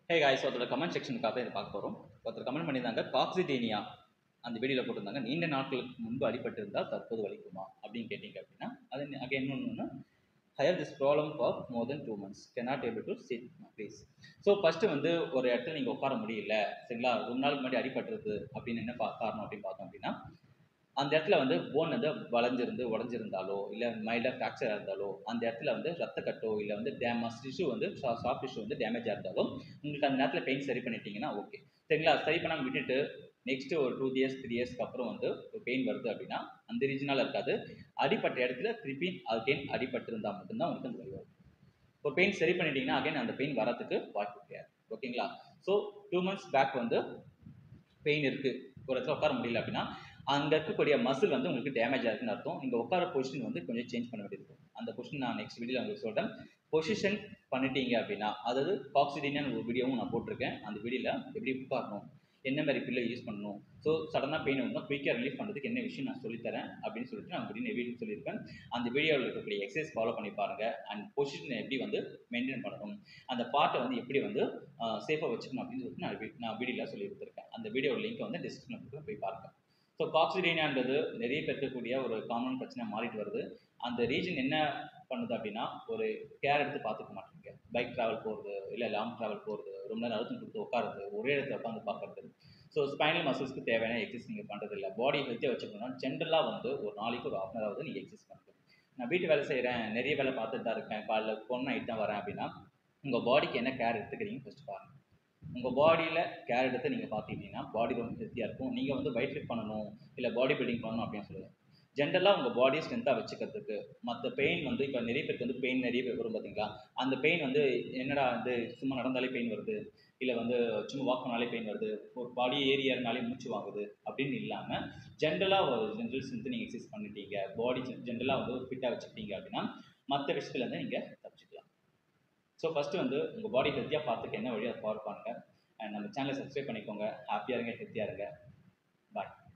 hey guys ஒருத்தரோட comment செக்ஷனுக்காக இதை பார்க்க போகிறோம் ஒருத்தர் கமெண்ட் பண்ணியிருந்தாங்க காக்சிடேனியா அந்த வீடியோவில் போட்டிருந்தாங்க நீண்ட நாட்களுக்கு முன்பு அடிபட்டிருந்தால் தற்போது வலிக்குமா அப்படின்னு கேட்டிங்க அப்படின்னா அது அங்கே இன்னொன்று higher this problem for more then two months cannot able to sit please so first வந்து ஒரு இடத்துல நீங்கள் உட்கார முடியல சரிங்களா ரொம்ப நாளுக்கு முன்னாடி அடிபட்டுருது அப்படின்னு என்ன பா காரணம் அப்படின்னு பார்த்தோம் அப்படின்னா அந்த இடத்துல வந்து போன் வந்து வளைஞ்சிருந்து உடஞ்சிருந்தாலோ இல்லை மைல்டாக ஃப்ராக்சர் இருந்தாலோ அந்த இடத்துல வந்து ரத்த கட்டோ இல்லை வந்து டேமஸ் டிஷ்யூ வந்து சாஃப்ட் டிஷ்யூ வந்து டேமேஜாக இருந்தாலோ உங்களுக்கு அந்த நேரத்தில் பெயின் சரி பண்ணிட்டீங்கன்னா ஓகே சரிங்களா சரி பண்ணாமல் விட்டுட்டு நெக்ஸ்ட் ஒரு டூ இயர்ஸ் த்ரீ இயர்ஸ்க்கு அப்புறம் வந்து ஒரு பெயின் வருது அப்படின்னா அந்த ரீஜனால் இருக்காது அடிப்பட்ட இடத்துல திருப்பி அகைன் அடிபட்டிருந்தால் மட்டும்தான் உங்களுக்கு அந்த வலி வரும் ஒரு பெயின் சரி பண்ணிட்டீங்கன்னா அகைன் அந்த பெயின் வரதுக்கு வாய்ப்பு கிடையாது ஓகேங்களா ஸோ டூ மந்த்ஸ் பேக் வந்து பெயின் இருக்குது ஒரு இடத்துல உட்கார முடியல அப்படின்னா அங்கே இருக்கக்கூடிய மசில் வந்து உங்களுக்கு டேமேஜ் ஆகுதுன்னு அர்த்தம் நீங்கள் உட்கார பொசிஷன் வந்து கொஞ்சம் சேஞ்ச் பண்ண வேண்டியது இருக்கும் அந்த பொசிஷன் நான் நெக்ஸ்ட் வீடியோவில் உங்களுக்கு சொல்கிறேன் பொசிஷன் பண்ணிட்டீங்க அப்படின்னா அதாவது காக்சிடினியான ஒரு வீடியோவும் நான் போட்டிருக்கேன் அந்த வீடியோவில் எப்படி உட்காரணும் என்ன மாதிரி பில்லை யூஸ் பண்ணணும் ஸோ சடனாக பெயின் வந்தால் குயிக்காக ரிலீஃப் பண்ணுறதுக்கு என்ன விஷயம் நான் சொல்லித்தரேன் அப்படின்னு சொல்லிட்டு நான் அப்படின்னு வீடியோ சொல்லியிருப்பேன் அந்த வீடியோவில் இருக்கக்கூடிய எக்ஸசைஸ் ஃபாலோ பண்ணி பாருங்கள் அண்ட் பொசிஷனை எப்படி வந்து மெயின்டைன் பண்ணணும் அந்த பார்ட்டை வந்து எப்படி வந்து சேஃபாக வச்சுக்கணும் அப்படின்னு சொல்லிட்டு நான் வி- நான் வீடியோவில் சொல்லி கொடுத்துருக்கேன் அந்த வீடியோ லிங்க் வந்து டிஸ்கிரிப்ஷனில் போய் பாருங்கள் ஸோ காக்சிடேனியான்றது நிறைய பேர் இருக்கக்கூடிய ஒரு காமன் பிரச்சனை மாறிட்டு வருது அந்த ரீஜன் என்ன பண்ணுது அப்படின்னா ஒரு கேர் எடுத்து பார்த்துக்க மாட்டேங்க பைக் ட்ராவல் போகிறது இல்லை லாங் ட்ராவல் போகிறது ரொம்ப நேரம் அழுத்தம் கொடுத்து உட்காருறது ஒரே இடத்துல உட்காந்து பார்க்கறது ஸோ ஸ்பைனல் மசில்ஸ்க்கு தேவையான எக்ஸசைஸ் நீங்கள் பண்ணுறது இல்லை பாடி ஹெல்த்தியாக வச்சுக்கணும்னா ஜென்ரலாக வந்து ஒரு நாளைக்கு ஒரு ஹாஃப் அன் ஹவர் நீங்கள் எக்ஸசைஸ் பண்ணுறது நான் வீட்டு வேலை செய்கிறேன் நிறைய வேலை பார்த்துட்டு தான் இருக்கேன் காலைல பொண்ணு நைட் தான் வரேன் அப்படின்னா உங்கள் பாடிக்கு என்ன கேர் எடுத்துக்கிறீங்க ஃபஸ்ட் பாருங்கள் உங்கள் பாடியில் கேர் எடுத்து நீங்கள் பார்த்துக்கிட்டீங்கன்னா பாடி ரொம்ப ஹெல்த்தியாக இருக்கும் நீங்கள் வந்து வெயிட் லிஃப்ட் பண்ணணும் இல்லை பாடி பில்டிங் பண்ணணும் அப்படின்னு சொல்லுவேன் ஜென்ரலாக உங்கள் பாடியை ஸ்ட்ரென்த்தாக வச்சுக்கிறதுக்கு மற்ற பெயின் வந்து இப்போ நிறைய பேருக்கு வந்து பெயின் நிறைய பேர் வரும் பார்த்தீங்களா அந்த பெயின் வந்து என்னடா வந்து சும்மா நடந்தாலே பெயின் வருது இல்லை வந்து சும்மா வாக் பண்ணாலே பெயின் வருது ஒரு பாடி ஏரியாருனாலே மூச்சு வாங்குது அப்படின்னு இல்லாமல் ஜென்ரலாக ஒரு ஜென்ரல் ஸ்ட்ரென்த்து நீங்கள் எக்ஸசைஸ் பண்ணிட்டீங்க பாடி ஜென்ரலாக வந்து ஒரு ஃபிட்டாக வச்சுக்கிட்டீங்க அப்படின்னா மற்ற விஷயத்துலேருந்து நீங்கள் தப்பிச்சுக்கலாம் ஸோ ஃபஸ்ட்டு வந்து உங்கள் பாடி ஹெல்த்தியாக பார்த்துக்க என்ன வழியாக ஃபாலோ பண்ணுங்கள் அண்ட் நம்ம சேனலை சப்ஸ்கிரைப் பண்ணிக்கோங்க ஹாப்பியாக இருங்க ஹெல்த்தியாக இருங்க பாய்